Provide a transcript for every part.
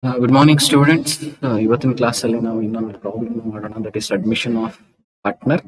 Good morning students ಇವತ್ತಿನ ಕ್ಲಾಸಲ್ಲಿ ನಾವು ಇನ್ನೊಂದು ಪ್ರಾಬ್ಲಮ್ ಮಾಡೋಣ that is admission of partner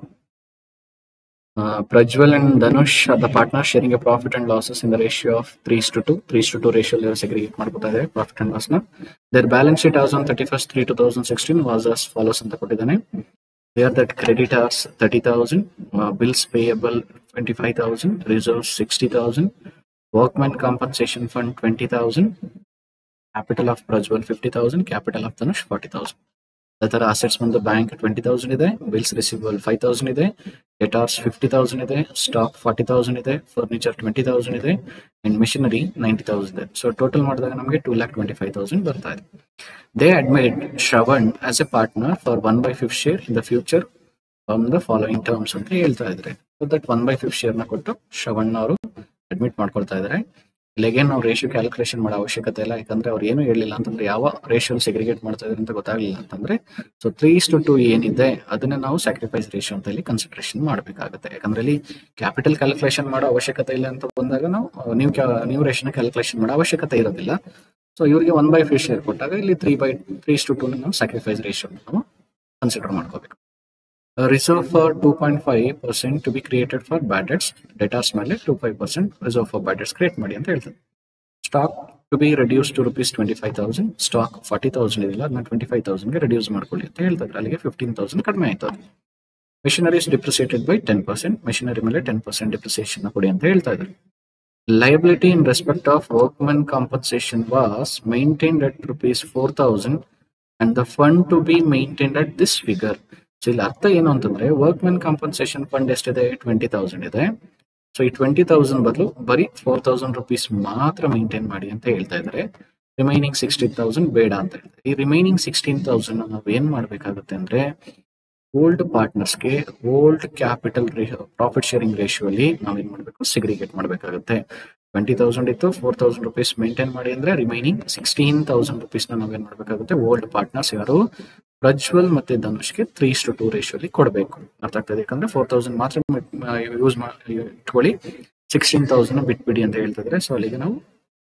Prajwal and Dhanush the partner sharing a profit and losses in the ratio of threes to two threes to two ratio segregate ಮಾಡ್ಕೊತಾ ಇದೆ profit and loss ನ there balance sheet as on thirty first three two thousand sixteen was as follows ಅಂತ ಕೊಟ್ಟಿದ್ದಾನೆ there that credit as thirty thousand bills payable twenty five thousand reserve sixty thousand workmen compensation fund twenty thousand capital of Prajwal fifty thousand capital of Dhanush forty thousand ಅದೇ ತರ assets ಬಂದು bank twenty thousand ಇದೆ bills receivable five thousand ಇದೆ debtors fifty thousand ಇದೆ stock forty thousand ಇದೆ furniture twenty thousand ಇದೆ and machinery ninety thousand ಇದೆ so total ಮಾಡಿದಾಗ ನಮಗೆ two lakh twenty five thousand ಬರ್ತಾ ಇದೆ they admit Shravan as a partner for one by fifth share in the future from the following terms ಅಂತ ಹೇಳ್ತಾ ಇದ್ದಾರೆ so that one by fifth share ನ ಕೊಟ್ಟು ಶ್ರವಣ್ ಅವರು ಅಡ್ಮಿಟ್ ಮಾಡ್ಕೊಳ್ತಾ ಇದ್ದಾರೆ ಇಲ್ಲಿಗೆ ನಾವು ರೇಷಿಯೋ ಕ್ಯಾಲ್ಕುಲೇಷನ್ ಮಾಡೋ ಅವಶ್ಯಕತೆ ಇಲ್ಲ ಯಾಕಂದ್ರೆ ಅವ್ರು ಏನು ಹೇಳಿಲ್ಲ ಅಂತಂದ್ರೆ ಯಾವ ರೇಷಿಯೋ ಸೆಗ್ರಿಗೇಟ್ ಮಾಡ್ತಾ ಇದ್ದಾರೆ ಅಂತ ಗೊತ್ತಾಗಲಿಲ್ಲ ಅಂತಂದ್ರೆ ಸೊ ತ್ರೀ ಟು ಟು ಏನಿದೆ ಅದನ್ನ ನಾವು ಸ್ಯಾಕ್ರಿಫೈಸ್ ರೇಷಿಯೋ ಅಂತ ಇಲ್ಲಿ ಕನ್ಸಿಡರೇಷನ್ ಮಾಡಬೇಕಾಗುತ್ತೆ ಯಾಕಂದ್ರೆ ಇಲ್ಲಿ ಕ್ಯಾಪಿಟಲ್ ಕ್ಯಾಲ್ಕುಲೇಷನ್ ಮಾಡೋ ಅವಶ್ಯಕತೆ ಇಲ್ಲ ಅಂತ ಬಂದಾಗ ನಾವು ನೀವು ನೀವು ರೇಷನ್ ಕ್ಯಾಲ್ಕುಲೇಷನ್ ಮಾಡೋ ಅವಶ್ಯಕತೆ ಇರೋದಿಲ್ಲ ಸೊ ಇವರಿಗೆ ಒನ್ ಬೈ ಫೈವ್ ಶೇರ್ ಕೊಟ್ಟಾಗ ಇಲ್ಲಿ three by three to two ನಾವು ಸ್ಯಾಕ್ರಿಫೈಸ್ ರೇಷಿಯೋ ನಾವು ಕನ್ಸಿಡರ್ ಮಾಡ್ಕೋಬೇಕು reserve for two point five percent to be created for bad debts debtors ಮೇಲೆ two five percent reserve for bad debts create ಮಾಡಿ ಅಂತ ಹೇಳ್ತದೆ stock to be reduce to rupees twenty five thousand stock forty thousand ಇದೆಯಲ್ಲ ಅದನ್ನ twenty five ತೌಸಂಡ್ಗೆ reduce ಮಾಡ್ಕೊಳ್ಳಿ ಅಂತ ಹೇಳ್ತಾರೆ ಅಲ್ಲಿಗೆ ಫಿಫ್ಟೀನ್ ತೌಸಂಡ್ ಕಡಿಮೆ ಆಯ್ತು ಅದು machineries depreciated by ten percent machinery ಮೇಲೆ ಟೆನ್ ಪರ್ಸೆಂಟ್ ಡಿಪ್ರಿಸಿಯೇಷನ್ ಕೊಡಿ ಅಂತ ಹೇಳ್ತಾ ಇದ್ದಾರೆ liability in respect of workmen compensation was maintained at rupees four thousand and the fund to be maintained at this figure so ಇಲ್ಲಿ ಅರ್ಥ ಏನು ಅಂತಂದ್ರೆ workmen compensation fund ಎಷ್ಟಿದೆ ಟ್ವೆಂಟಿ ತೌಸಂಡ್ ಇದೆ ಸೊ ಈ ಟ್ವೆಂಟಿ ತೌಸಂಡ್ ಬದಲು ಬರೀ ಫೋರ್ ತೌಸಂಡ್ ರುಪೀಸ್ ಮಾತ್ರ ಮೇಂಟೈನ್ ಮಾಡಿ ಅಂತ ಹೇಳ್ತಾ ಇದ್ದಾರೆ ರಿಮೈನಿಂಗ್ ಸಿಕ್ಸ್ಟೀನ್ ತೌಸಂಡ್ ಬೇಡ ಅಂತ ಹೇಳ್ತಾರೆ ಈ ರಿಮೈನಿಂಗ್ ಸಿಕ್ಸ್ಟೀನ್ ತೌಸಂಡ್ ನಾವು ಏನ್ ಮಾಡ್ಬೇಕಾಗುತ್ತೆ ಅಂದ್ರೆ ಓಲ್ಡ್ ಪಾರ್ಟ್ನರ್ಸ್ಗೆ old capital profit sharing ratio ಅಲ್ಲಿ ನಾವೇನ್ ಮಾಡಬೇಕು ಸಿಗ್ರಿಗೇಟ್ ಮಾಡಬೇಕಾಗುತ್ತೆ ಟ್ವೆಂಟಿ ತೌಸಂಡ್ ಇತ್ತು ಫೋರ್ ತೌಸಂಡ್ ರುಪೀಸ್ ಮೇಂಟೈನ್ ಮಾಡಿ ಅಂದ್ರೆ ರಿಮೈನಿಂಗ್ ಸಿಕ್ಸ್ಟೀನ್ ತೌಸಂಡ್ ರುಪೀಸ್ ನಾವೇನ್ ಮಾಡಬೇಕಾಗುತ್ತೆ ಓಲ್ಡ್ ಪಾರ್ಟ್ನರ್ಸ್ ಯಾರು ಪ್ರಜ್ವಲ್ ಮತ್ತೆ ಧನುಷ್ಗೆ ತ್ರೀ ಟು ಟೂ ರೇಷಿಯೋಲಿ ಕೊಡಬೇಕು ಅರ್ಥ ಆಗ್ತದೆ ಯಾಕಂದ್ರೆ ಫೋರ್ ತೌಸಂಡ್ ಮಾತ್ರ ಯೂಸ್ ಇಟ್ಕೊಳ್ಳಿ ಸಿಕ್ಸ್ಟೀನ್ ತೌಸಂಡ್ ಬಿಟ್ಬಿಡಿ ಅಂತ ಹೇಳ್ತಿದ್ರೆ ಸೊ ಅಲ್ಲಿಗೆ ನಾವು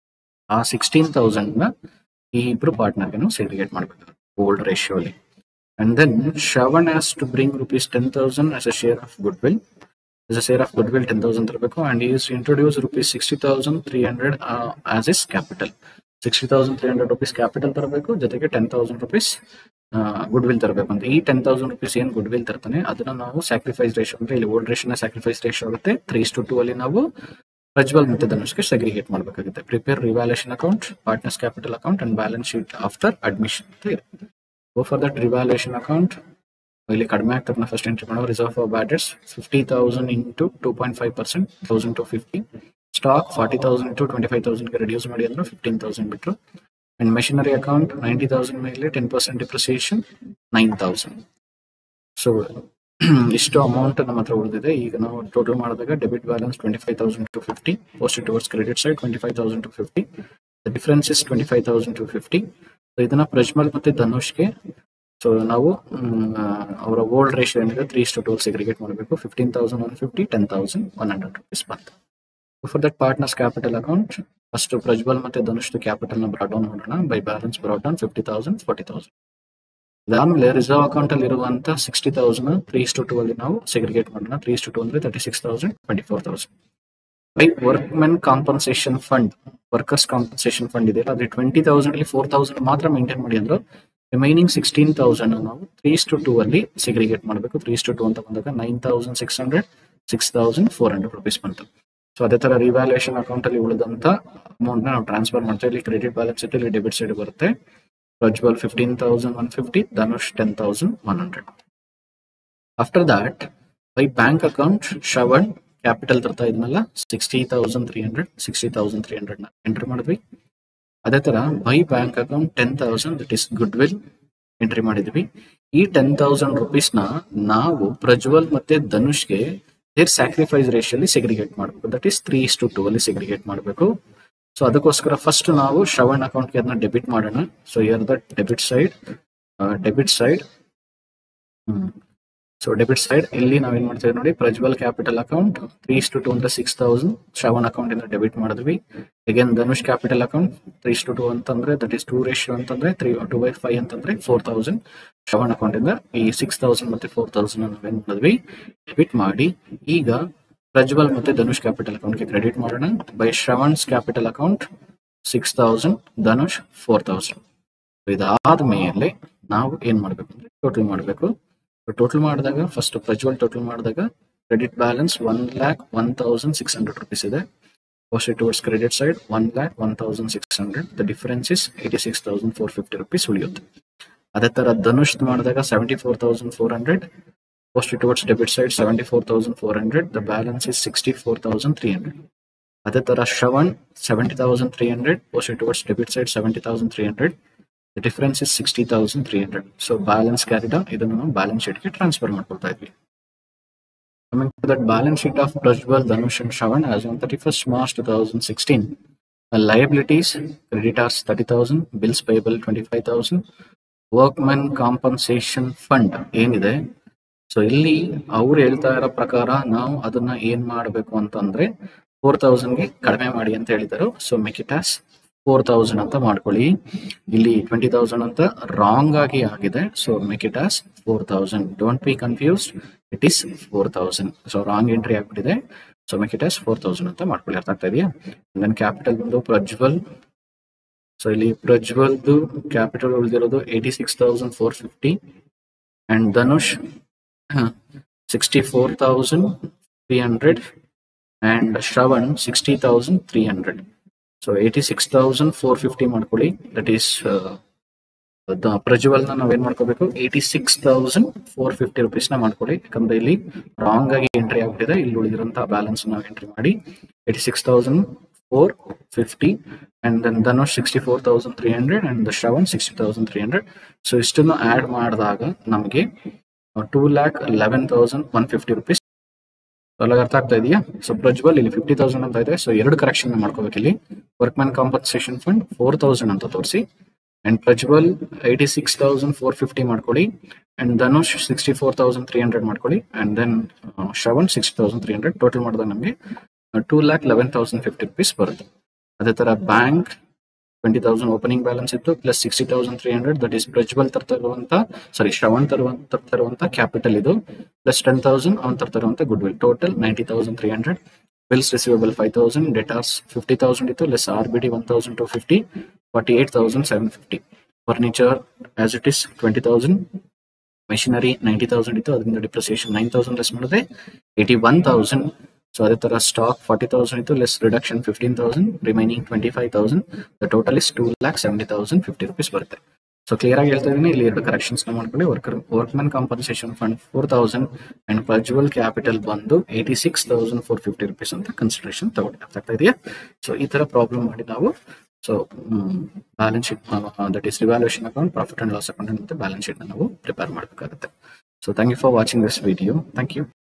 ಆ ಸಿಕ್ಸ್ಟೀನ್ ತೌಸಂಡ್ ನ ಈ ಇಬ್ರು ಪಾರ್ಟ್ನರ್ಗೆ ನಾವು ಸೆಗ್ರಿಗೇಟ್ ಮಾಡಬೇಕಾಗುತ್ತೆ ಓಲ್ಡ್ ರೇಷಿಯೋಲಿ and then Shravan has to bring rupees ten thousand as a share of goodwill as a share of goodwill 10,000 ತರಬೇಕು and he is to introduce rupees 60,300 uh, as his capital 60,300 rupees capital ತರಬೇಕು ಜೊತೆಗೆ 10,000 rupees good will ತರಬೇಕು ಅಂತ ಈ ten thousand rupees ಏನ್ goodwill ತರ್ತಾನೆ ಅದನ್ನ ನಾವು ಸ್ಯಾಕ್ರಿಫೈಸ್ ರೇಷೋ ಅಂದ್ರೆ ಇಲ್ಲಿ ಓಲ್ಡ್ ರೇಷನ್ ಸ್ಯಾಕ್ರಿಫೈಸ್ ರೇಷೋ ಆಗುತ್ತೆ ತ್ರೀ ಟು ಟೂ ಅಲ್ಲಿ ನಾವು ಪ್ರಜ್ವಲ್ ಮತ್ತೆ ಧನುಷ್ಗೆ ಸೆಗ್ರಿಗೇಟ್ ಮಾಡಬೇಕಾಗುತ್ತೆ prepare revaluation account partners capital account and balance sheet after admission ಅಂತ ಇದೆ go for that revaluation account ಇಲ್ಲಿ ಕಡಿಮೆ ಆಗ್ತದೆ ಫಸ್ಟ್ ಎಂಟ್ರಿ ಮಾಡೋ reserve for debtors fifty thousand into two point five percent thousand two fifty stock forty thousand to twenty five ತೌಸಂಡ್ಗೆ reduce ಮಾಡಿ ಅಂದ್ರೆ fifteen thousand ಬಿಟ್ಟರು and machinery account ninety thousand ಮೇಲೆ ten percent depreciation nine thousand so ಇಷ್ಟು amount ನಮ್ಮ ಹತ್ರ ಉಳಿದಿದೆ ಈಗ ನಾವು ಟೋಟಲ್ ಮಾಡಿದಾಗ debit balance twenty five thousand two fifty post towards credit side twenty five thousand two fifty the difference is twenty five thousand two fifty so ಇದನ್ನ ಪ್ರಜ್ಮಲ್ ಮತ್ತೆ ಧನುಷ್ಗೆ ಸೊ ನಾವು ಅವರ ಓಲ್ಡ್ ರೇಷಿಯೋ ಏನಿದೆ ತ್ರೀ ಟು ಟೂ ಸೆಗ್ರಿಗೇಟ್ ಮಾಡಬೇಕು fifteen thousand one fifty ten thousand one hundred rupees ಬಂತು for that partners capital account first Prajwal ಮತ್ತೆ ಧನುಷ್ದು ಕ್ಯಾಪಿಟಲ್ ನ ಬ್ರಾಡ್ ಡೌನ್ ಮಾಡೋಣ by balance brought down fifty thousand forty thousand ಇದಾದ್ಮೇಲೆ reserve account ಅಲ್ಲಿ ಇರುವಂತ sixty thousand three to two ಅಲ್ಲಿ ನಾವು ಸೆಗ್ರಿಗೇಟ್ ಮಾಡೋಣ ತ್ರೀ ಟು ಟೂ ಅಂದ್ರೆ thirty six thousand twenty four thousand by workmen compensation fund workers compensation fund ಇದೆಯಲ್ಲ ಅದ್ರ twenty thousand ಅಲ್ಲಿ ಫೋರ್ ತೌಸಂಡ್ ಮಾತ್ರ ಮೇಂಟೈನ್ ಮಾಡಿ ಅಂದ್ರು ರಿಮೈನಿಂಗ್ ಸಿಕ್ಸ್ಟೀನ್ ತೌಸಂಡ್ ನಾವು ತ್ರೀ ಟು ಟೂ ಅಲ್ಲಿ ಸೆಗ್ರಿಗೇಟ್ ಮಾಡಬೇಕು ತ್ರೀ ಟು ಟೂ ಅಂತ ಬಂದಾಗ nine thousand six hundred six thousand four hundred rupees ಬಂತು ಸೊ ಅದೇ ತರ ರಿವ್ಯಾಲ್ಯೂಷನ್ ಅಕೌಂಟ್ ಅಲ್ಲಿ ಉಳಿದಂತ ಅಮೌಂಟ್ ನಾವು ಟ್ರಾನ್ಸ್ಫರ್ ಮಾಡ್ತೀವಿ ಇಲ್ಲಿ ಕ್ರೆಡಿಟ್ ಬ್ಯಾಲೆನ್ಸ್ ಇಟ್ಟು ಇಲ್ಲಿ ಡೆಬಿಟ್ ಸೈಡ್ ಬರುತ್ತೆ Prajwal fifteen thousand one fifty Dhanush ten thousand one hundred after that by bank account Shravan capital ತರ್ತಾ ಇದ್ನಲ್ಲ sixty thousand three hundred sixty thousand three hundred ನ ಎಂಟ್ರಿ ಮಾಡಿದ್ವಿ ಅದೇ ತರ by bank account ten thousand that is goodwill entry ಮಾಡಿದ್ವಿ ಈ ten thousand rupees ನ ನಾವು ಪ್ರಜ್ವಲ್ ಮತ್ತೆ ಧನುಷ್ಗೆ ದೇರ್ ಸ್ಯಾಕ್ರಿಫೈಸ್ ರೇಷಿಯಲ್ಲಿ ಸೆಗ್ರಿಗೇಟ್ ಮಾಡಬೇಕು that is three to two ಅಲ್ಲಿ ಸೆಗ್ರಿಗೇಟ್ ಮಾಡಬೇಕು ಸೊ ಅದಕ್ಕೋಸ್ಕರ ಫಸ್ಟ್ ನಾವು ಶ್ರವಣ್ ಅಕೌಂಟ್ಗೆ ಅದನ್ನ ಡೆಬಿಟ್ ಮಾಡೋಣ so here that debit side debit side so debit side ಇಲ್ಲಿ ನಾವೇನ್ ಮಾಡ್ತೀವಿ ನೋಡಿ Prajwal capital account three to two ಅಂದ್ರೆ ಸಿಕ್ಸ್ ತೌಸಂಡ್ ಶ್ರವಣ್ ಅಕೌಂಟ್ ಇಂದ ಡೆಬಿಟ್ ಮಾಡಿದ್ವಿ again Dhanush capital account three to two ಅಂತಂದ್ರೆ ದಟ್ ಇಸ್ ಟೂ ರೇಷಿಯೋ ಅಂತಂದ್ರೆ ತ್ರೀ ಟು ಬೈ ಫೈವ್ ಅಂತಂದ್ರೆ ಫೋರ್ ತೌಸಂಡ್ ಶ್ರವಣ್ ಅಕೌಂಟ್ ಇಂದ ಈ ಸಿಕ್ಸ್ ತೌಸಂಡ್ ಮತ್ತೆ ಫೋರ್ ತೌಸಂಡ್ ನಾವೇನ್ ಮಾಡಿದ್ವಿ ಡೆಬಿಟ್ ಮಾಡಿ ಈಗ ಪ್ರಜ್ವಲ್ ಮತ್ತೆ ಧನುಷ್ ಕ್ಯಾಪಿಟಲ್ ಅಕೌಂಟ್ಗೆ ಕ್ರೆಡಿಟ್ ಮಾಡೋಣ by Shravan's capital account six thousand Dhanush four thousand ಇದಾದ ಮೇಲೆ ನಾವು ಏನ್ ಮಾಡ್ಬೇಕು ಅಂದ್ರೆ ಟೋಟಲ್ ಮಾಡಬೇಕು ಟೋಟಲ್ ಮಾಡಿದಾಗ ಫಸ್ಟ್ ಪ್ರಜ್ವಲ್ ಟೋಟಲ್ ಮಾಡಿದಾಗ credit balance one lakh one thousand six hundred rupees ಇದೆ posted towards credit side one lakh one thousand six hundred the difference is eighty six thousand four fifty rupees ಉಳಿಯುತ್ತೆ ಅದೇ ತರ ಧನುಷ್ ಮಾಡಿದಾಗ seventy four thousand four hundred posted towards debit side seventy four thousand four hundred the balance is sixty four thousand three hundred ಅದೇ ತರ Shravan seventy thousand three hundred posted towards debit side seventy thousand three hundred the difference is sixty thousand three hundred so balance carried ಇದನ್ನು ನಾವು balance ಶೀಟ್ಗೆ transfer ಮಾಡ್ಕೊಳ್ತಾ ಇದ್ವಿ Coming to that balance sheet of Prajwal, Dhanush and Shravan as on 31st March 2016. Uh, liabilities, creditors 30,000, bills payable 25,000, workman compensation fund ಏನಿದೆ so ಇಲ್ಲಿ ಅವ್ರು ಹೇಳ್ತಾ ಇರೋ ಪ್ರಕಾರ ನಾವು ಅದನ್ನ ಏನ್ ಮಾಡಬೇಕು ಅಂತಂದ್ರೆ ಫೋರ್ ಗೆ ಕಡಿಮೆ ಮಾಡಿ ಅಂತ ಹೇಳಿದರು so make it as four thousand ಅಂತ ಮಾಡ್ಕೊಳ್ಳಿ ಇಲ್ಲಿ ಟ್ವೆಂಟಿ ತೌಸಂಡ್ ಅಂತ ರಾಂಗ್ ಆಗಿ ಆಗಿದೆ so make it as four thousand don't be confused it is four thousand so wrong entry ಆಗ್ಬಿಟ್ಟಿದೆ so make it as four thousand ಅಂತ ಮಾಡ್ಕೊಳ್ಳಿ ಅರ್ಥ ಆಗ್ತಾ ಇದೆಯಾ ದೆನ್ ಕ್ಯಾಪಿಟಲ್ ಬಂದು ಪ್ರಜ್ವಲ್ ಸೊ ಇಲ್ಲಿ ಪ್ರಜ್ವಲ್ದು ಕ್ಯಾಪಿಟಲ್ ಉಳಿದಿರೋದು eighty six thousand four fifty and Dhanush sixty four thousand three hundred and Shravan sixty thousand three hundred so eighty six thousand four fifty ಮಾಡ್ಕೊಳ್ಳಿ ದಟ್ ಈಸ್ ಪ್ರಜ್ವಲ್ನ ನಾವೇನ್ ಮಾಡ್ಕೋಬೇಕು eighty six thousand four fifty rupees ನ ಮಾಡ್ಕೊಳ್ಳಿ ಯಾಕಂದ್ರೆ ಇಲ್ಲಿ wrong ಆಗಿ entry ಆಗ್ಬಿಟ್ಟಿದೆ ಇಲ್ಲಿ ಉಳಿದಿರುವಂತಹ ಬ್ಯಾಲೆನ್ಸ್ ನಾವು ಎಂಟ್ರಿ ಮಾಡಿ eighty six thousand four fifty and then Dhanush sixty four thousand three hundred and Shravan sixty thousand three hundred so ಇಷ್ಟನ್ನು ಆಡ್ ಮಾಡಿದಾಗ ನಮಗೆ two lakh eleven thousand one fifty rupees ಅಲ್ಲ ಅರ್ಥ ಆಗ್ತಾ ಇದೆಯಾ ಸೊ ಪ್ರಜ್ವಲ್ ಇಲ್ಲಿ ಫಿಫ್ಟಿ ತೌಸಂಡ್ ಅಂತ ಇದೆ ಸೊ ಎರಡು ಕರೆಕ್ಷನ್ ಮಾಡ್ಕೋಬೇಕು ಇಲ್ಲಿ workman compensation fund four thousand ಅಂತ ತೋರಿಸಿ and Prajwal eighty six thousand four fifty ಮಾಡ್ಕೊಳ್ಳಿ and Dhanush sixty four thousand three hundred ಮಾಡ್ಕೊಳ್ಳಿ and then Shravan sixty thousand three hundred total ಮಾಡಿದಾಗ ನಮಗೆ two lakh eleven thousand fifty rupees ಬರುತ್ತೆ ಅದೇ ತರ bank twenty thousand opening balance ಇತ್ತು plus sixty thousand three hundred that is Prajwal ತರ್ತಿರುವಂತ sorry Shravan ತರುವಂತ ತರ್ತಿರುವಂತ ಕ್ಯಾಪಿಟಲ್ ಇದು ಪ್ಲಸ್ ಟೆನ್ ತೌಸಂಡ್ ಅವ್ನು ತರ್ತಿರುವಂತ goodwill total ninety thousand three hundred bills receivable five thousand debtors fifty thousand ಇತ್ತು less R B D one thousand two fifty forty eight thousand seven fifty furniture as it is twenty thousand machinery ninety thousand ಇತ್ತು ಅದರಿಂದ depreciation nine thousand less ಮಾಡಿದ್ರೆ eighty one thousand so ಅದೇ ತರ stock forty thousand ಇತ್ತು less reduction fifteen thousand remaining twenty five thousand the total is two lac seventy thousand fifty rupees ಬರುತ್ತೆ so clear ಆಗಿ ಹೇಳ್ತಾ ಇದೀನಿ ಇಲ್ಲಿ ಎರಡು ಕರೆಕ್ಷನ್ಸ್ ಮಾಡ್ಕೊಳ್ಳಿ worker workman compensation fund four thousand and Prajwal capital ಬಂದು eighty six thousand four fifty rupees ಅಂತ consideration ತಗೊಂಡು ಅರ್ಥ ಆಗ್ತಾ ಇದೆಯಾ ಸೊ ಈ ತರ ಪ್ರಾಬ್ಲಮ್ ಮಾಡಿ ನಾವು so balance sheet that is revaluation account profit and loss account ಮತ್ತೆ ಬ್ಯಾಲೆನ್ಸ್ ಶೀಟ್ ನಾವು ಪ್ರಿಪೇರ್ ಮಾಡಬೇಕಾಗುತ್ತೆ so thank you for watching this video thank you